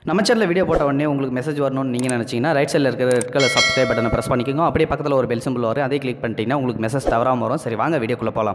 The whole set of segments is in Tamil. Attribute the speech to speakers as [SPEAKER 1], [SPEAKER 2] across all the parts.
[SPEAKER 1] நம்ம சேனலில் வீடியோ போட்ட உடனே உங்களுக்கு மெசேஜ் வரணும்னு நீங்கள் நினச்சிங்கன்னா ரைட் சைடில் இருக்கிற ரெட் கலர் சப்ஸ்கிரைப் பட்டனை ப்ரெஸ் பண்ணிக்கோங்க அப்படியே பக்கத்தில் ஒரு பெல் சிம்பிள் வரும் அதே கிளிக் பண்ணிட்டீங்கன்னா உங்களுக்கு மெசேஜ் தவறாமல் வரும் சரி வாங்க வீடியோக்குள்ளே போகலாம்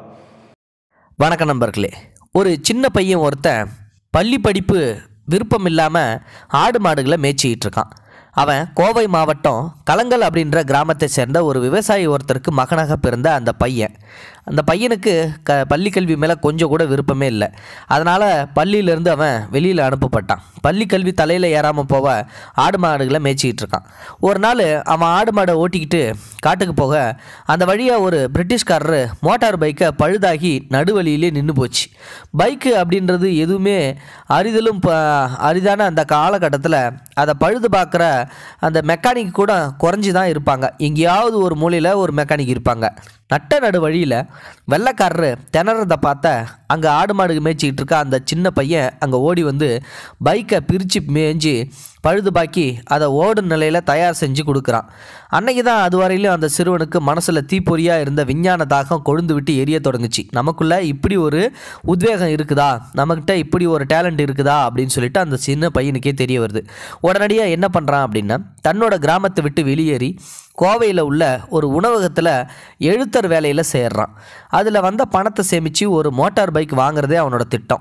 [SPEAKER 2] வணக்கம் நண்பர்களே ஒரு சின்ன பையன் ஒருத்தன் பள்ளி படிப்பு விருப்பம் இல்லாமல் ஆடு மாடுகளை மேய்ச்சிக்கிட்டு இருக்கான் அவன் கோவை மாவட்டம் கலங்கல் அப்படின்ற கிராமத்தை சேர்ந்த ஒரு விவசாயி ஒருத்தருக்கு மகனாக பிறந்த அந்த பையன் அந்த பையனுக்கு க பள்ளி கல்வி மேலே கொஞ்சம் கூட விருப்பமே இல்லை அதனால் பள்ளியிலேருந்து அவன் வெளியில் அனுப்பப்பட்டான் பள்ளி கல்வி தலையில் ஏறாமல் போக ஆடு மாடுகளை மேய்ச்சிக்கிட்டு இருக்கான் ஒரு நாள் அவன் ஆடு மாடை ஓட்டிக்கிட்டு காட்டுக்கு போக அந்த வழியாக ஒரு பிரிட்டிஷ்காரரு மோட்டார் பைக்கை பழுதாகி நடுவழியிலே நின்று போச்சு பைக்கு அப்படின்றது எதுவுமே அரிதலும் ப அரிதான அந்த காலகட்டத்தில் அதை பழுது பார்க்குற அந்த மெக்கானிக் கூட குறைஞ்சி தான் இருப்பாங்க எங்கேயாவது ஒரு மூலையில் ஒரு மெக்கானிக் இருப்பாங்க நட்ட நடு வழியில் வெள்ளைக்காரரு திணறதை பார்த்த அங்கே ஆடு மாடு மேய்ச்சிக்கிட்டு இருக்க அந்த சின்ன பையன் அங்கே ஓடி வந்து பைக்கை பிரித்து மேய்ஞ்சி பழுதுபாக்கி அதை ஓடும் நிலையில் தயார் செஞ்சு கொடுக்குறான் அன்னைக்கு தான் அது வரையிலும் அந்த சிறுவனுக்கு மனசில் தீப்பொறியாக இருந்த விஞ்ஞான தாகம் கொழுந்து விட்டு எரிய தொடங்குச்சு நமக்குள்ளே இப்படி ஒரு உத்வேகம் இருக்குதா நம்மக்கிட்ட இப்படி ஒரு டேலண்ட் இருக்குதா அப்படின்னு சொல்லிட்டு அந்த சின்ன பையனுக்கே தெரிய வருது உடனடியாக என்ன பண்ணுறான் அப்படின்னா தன்னோட கிராமத்தை விட்டு வெளியேறி கோவையில் உள்ள ஒரு உணவகத்தில் எழுத்தர் வேலையில் சேர்றான் அதில் வந்த பணத்தை சேமித்து ஒரு மோட்டார் பைக் வாங்குறதே அவனோட திட்டம்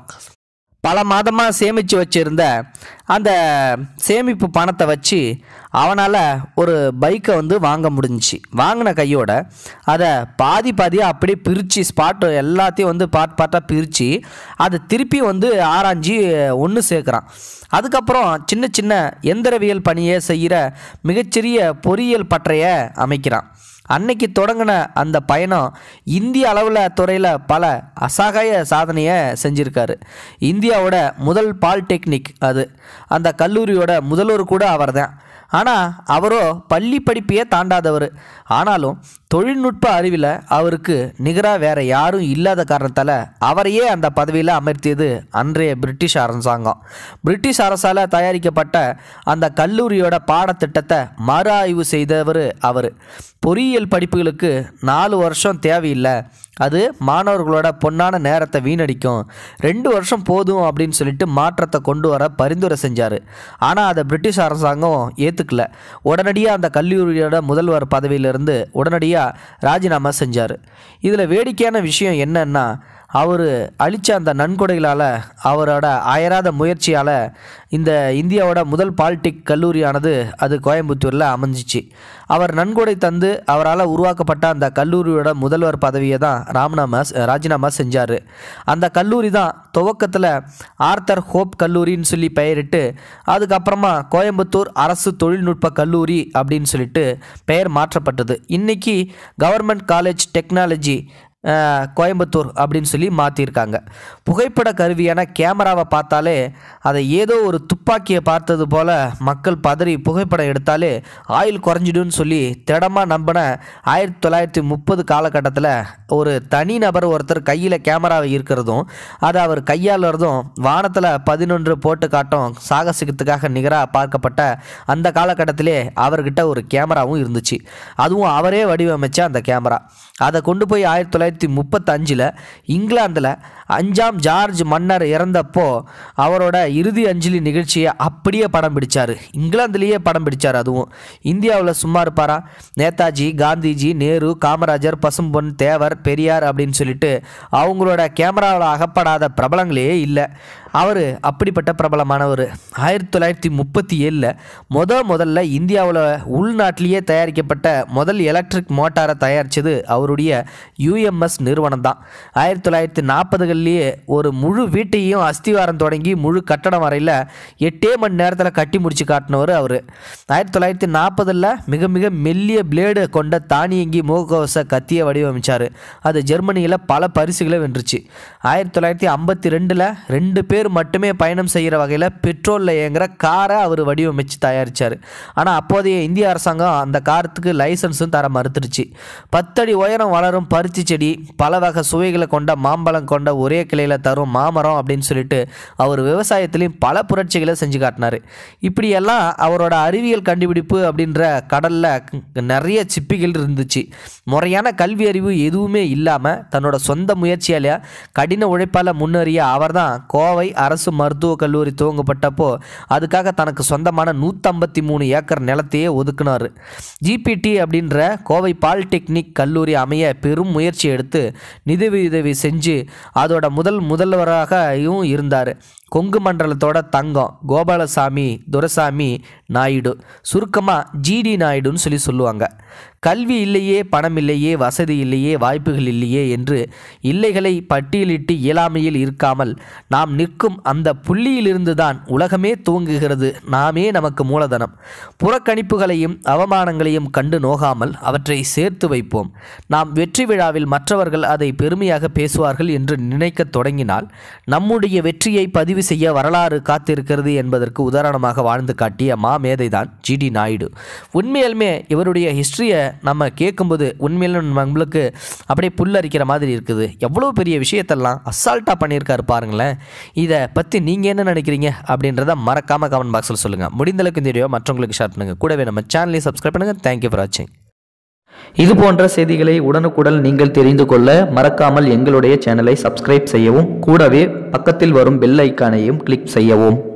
[SPEAKER 2] பல மாதமாக சேமித்து வச்சுருந்த அந்த சேமிப்பு பணத்தை வச்சு அவனால் ஒரு பைக்கை வந்து வாங்க முடிஞ்சிச்சு வாங்கின கையோட அதை பாதி பாதியாக அப்படியே பிரித்து ஸ்பாட்டு எல்லாத்தையும் வந்து பார்ட் பார்ட்டாக பிரித்து அதை திருப்பி வந்து ஆராய்ஞ்சி ஒன்று சேர்க்குறான் அதுக்கப்புறம் சின்ன சின்ன எந்திரவியல் பணியை செய்கிற மிகச்சிறிய பொறியியல் பற்றைய அமைக்கிறான் அன்னைக்கு தொடங்கின அந்த பயணம் இந்திய அளவில் துறையில் பல அசகாய சாதனையை செஞ்சுருக்காரு இந்தியாவோட முதல் பாலிடெக்னிக் அது அந்த கல்லூரியோட முதல்வர் கூட அவர்தான் ஆனால் அவரோ பள்ளி படிப்பையே தாண்டாதவர் ஆனாலும் தொழில்நுட்ப அறிவில் அவருக்கு நிகராக வேற யாரும் இல்லாத காரணத்தால் அவரையே அந்த பதவியில் அமர்த்தியது அன்றைய பிரிட்டிஷ் அரசாங்கம் பிரிட்டிஷ் அரசால் தயாரிக்கப்பட்ட அந்த கல்லூரியோட பாடத்திட்டத்தை மறு ஆய்வு செய்தவர் அவர் பொறியியல் படிப்புகளுக்கு நாலு வருஷம் தேவையில்லை அது மாணவர்களோட பொன்னான நேரத்தை வீணடிக்கும் ரெண்டு வருஷம் போதும் அப்படின்னு சொல்லிட்டு மாற்றத்தை கொண்டு வர பரிந்துரை செஞ்சார் ஆனால் அதை பிரிட்டிஷ் அரசாங்கம் ஏற்றுக்கல உடனடியாக அந்த கல்லூரியோட முதல்வர் பதவியிலிருந்து உடனடியாக ராஜினாமா செஞ்சார் இதில் வேடிக்கையான விஷயம் என்னன்னா அவர் அளித்த அந்த நன்கொடைகளால் அவரோட அயராத முயற்சியால் இந்த இந்தியாவோட முதல் பாலிடெக் கல்லூரியானது அது கோயம்புத்தூரில் அமைஞ்சிச்சு அவர் நன்கொடை தந்து அவரால் உருவாக்கப்பட்ட அந்த கல்லூரியோட முதல்வர் பதவியை தான் ராமநாமா ராஜினாமா செஞ்சார் அந்த கல்லூரி தான் துவக்கத்தில் ஆர்த்தர் ஹோப் கல்லூரின்னு சொல்லி பெயரிட்டு அதுக்கப்புறமா கோயம்புத்தூர் அரசு தொழில்நுட்ப கல்லூரி அப்படின்னு சொல்லிட்டு பெயர் மாற்றப்பட்டது இன்றைக்கி government college technology uh, Coimbatore அப்படின்னு சொல்லி மாற்றிருக்காங்க புகைப்பட கருவியான கேமராவை பார்த்தாலே அதை ஏதோ ஒரு துப்பாக்கியை பார்த்தது போல் மக்கள் பதறி புகைப்படம் எடுத்தாலே ஆயில் குறைஞ்சிடும்னு சொல்லி திடமாக நம்பின ஆயிரத்தி தொள்ளாயிரத்தி முப்பது காலகட்டத்தில் ஒரு தனிநபர் ஒருத்தர் கையில் கேமராவை இருக்கிறதும் அதை அவர் கையாளுறதும் வானத்தில் பதினொன்று போட்டு காட்டும் சாகசிகத்துக்காக நிகராக பார்க்கப்பட்ட அந்த காலகட்டத்திலே அவர்கிட்ட ஒரு கேமராவும் இருந்துச்சு அதுவும் அவரே வடிவமைச்ச அந்த கேமரா அதை கொண்டு போய் ஆயிரத்தி தொள்ளாயிரத்தி முப்பத்தஞ்சில் இங்கிலாந்தில் அஞ்சாம் ஜார்ஜ் மன்னர் இறந்தப்போ அவரோட இறுதி அஞ்சலி நிகழ்ச்சியை அப்படியே படம் பிடிச்சார் இங்கிலாந்துலேயே படம் பிடிச்சார் அதுவும் இந்தியாவில் சும்மா இருப்பாரா நேதாஜி காந்திஜி நேரு காமராஜர் பசும்பொன் தேவர் பெரியார் அப்படின்னு சொல்லிட்டு அவங்களோட கேமராவில் அகப்படாத பிரபலங்களே இல்லை அவர் அப்படிப்பட்ட பிரபலமானவர் ஆயிரத்தி தொள்ளாயிரத்தி முப்பத்தி ஏழில் முத முதல்ல இந்தியாவில் உள்நாட்டிலேயே தயாரிக்கப்பட்ட முதல் எலக்ட்ரிக் மோட்டாரை தயாரித்தது அவருடைய யூஎம்எஸ் நிறுவனம் தான் ஆயிரத்தி தொள்ளாயிரத்தி நாற்பதுகள்லேயே ஒரு முழு வீட்டையும் அஸ்திவாரம் தொடங்கி முழு கட்டடம் வரையில் எட்டே மணி நேரத்தில் கட்டி முடிச்சு காட்டினவர் அவர் ஆயிரத்தி தொள்ளாயிரத்தி நாற்பதில் மிக மிக மெல்லிய பிளேடு கொண்ட தானியங்கி முகக்கவச கத்தியை வடிவமைச்சார் அது ஜெர்மனியில் பல பரிசுகளை வென்றுச்சு ஆயிரத்தி தொள்ளாயிரத்தி ஐம்பத்தி ரெண்டில் ரெண்டு பேர் மட்டுமே பயணம் செய்கிற வகையில் பெட்ரோலில் இயங்குற காரை அவர் வடிவமைச்சு தயாரித்தார் ஆனால் அப்போதைய இந்திய அரசாங்கம் அந்த காரத்துக்கு லைசன்ஸும் தர மறுத்துருச்சு பத்தடி உயரம் வளரும் பருத்தி செடி பல வகை சுவைகளை கொண்ட மாம்பழம் கொண்ட ஒரே கிளையில் தரும் மாமரம் அப்படின்னு சொல்லிட்டு அவர் விவசாயத்திலையும் பல புரட்சிகளை செஞ்சு காட்டினார் இப்படியெல்லாம் அவரோட அறிவியல் கண்டுபிடிப்பு அப்படின்ற கடலில் நிறைய சிப்பிகள் இருந்துச்சு முறையான கல்வி அறிவு எதுவுமே இல்லாமல் தன்னோட சொந்த முயற்சியால் கடின உழைப்பால் முன்னேறிய அவர்தான் கோவை அரசு மருத்துவக் கல்லூரி துவங்கப்பட்டப்போ அதுக்காக தனக்கு சொந்தமான நூற்றம்பத்தி மூணு ஏக்கர் நிலத்தையே ஒதுக்குனார் ஜிபிடி அப்படின்ற கோவை பாலிடெக்னிக் கல்லூரி அமைய பெரும் முயற்சி எடுத்து நிதியுதவி செஞ்சு அதோட முதல் முதல்வராகவும் இருந்தார் கொங்கு மண்டலத்தோட தங்கம் கோபாலசாமி துரசாமி நாயுடு சுருக்கமாக ஜிடி நாயுடுன்னு சொல்லி சொல்லுவாங்க கல்வி இல்லையே பணம் இல்லையே வசதி இல்லையே வாய்ப்புகள் இல்லையே என்று இல்லைகளை பட்டியலிட்டு இயலாமையில் இருக்காமல் நாம் நிற்கும் அந்த புள்ளியிலிருந்து தான் உலகமே துவங்குகிறது நாமே நமக்கு மூலதனம் புறக்கணிப்புகளையும் அவமானங்களையும் கண்டு நோகாமல் அவற்றை சேர்த்து வைப்போம் நாம் வெற்றி விழாவில் மற்றவர்கள் அதை பெருமையாக பேசுவார்கள் என்று நினைக்கத் தொடங்கினால் நம்முடைய வெற்றியை பதிவு செய்ய வரலாறு காத்திருக்கிறது என்பதற்கு உதாரணமாக வாழ்ந்து காட்டிய மாமேதை தான் ஜிடி நாயுடு உண்மையாலுமே இவருடைய ஹிஸ்ட்ரியை நம்ம கேட்கும்போது உண்மையிலும் நம்மளுக்கு அப்படியே புல்லரிக்கிற மாதிரி இருக்குது எவ்வளோ பெரிய விஷயத்தெல்லாம் அசால்ட்டாக பண்ணியிருக்காரு பாருங்களேன் இதை பற்றி நீங்கள் என்ன நினைக்கிறீங்க அப்படின்றத மறக்காமல் கமெண்ட் பாக்ஸில் சொல்லுங்கள் முடிந்தளவுக்கு இந்த வீடியோ மற்றவங்களுக்கு ஷேர் பண்ணுங்கள் கூடவே நம்ம சேனலையும் சப்ஸ்கிரைப் பண்ணுங்கள் தேங்க்யூ ஃபார் வாட்சிங்
[SPEAKER 1] இது போன்ற செய்திகளை உடனுக்குடன் நீங்கள் தெரிந்து கொள்ள மறக்காமல் எங்களுடைய சேனலை சப்ஸ்கிரைப் செய்யவும் கூடவே பக்கத்தில் வரும் பெல் ஐக்கானையும் கிளிக் செய்யவும்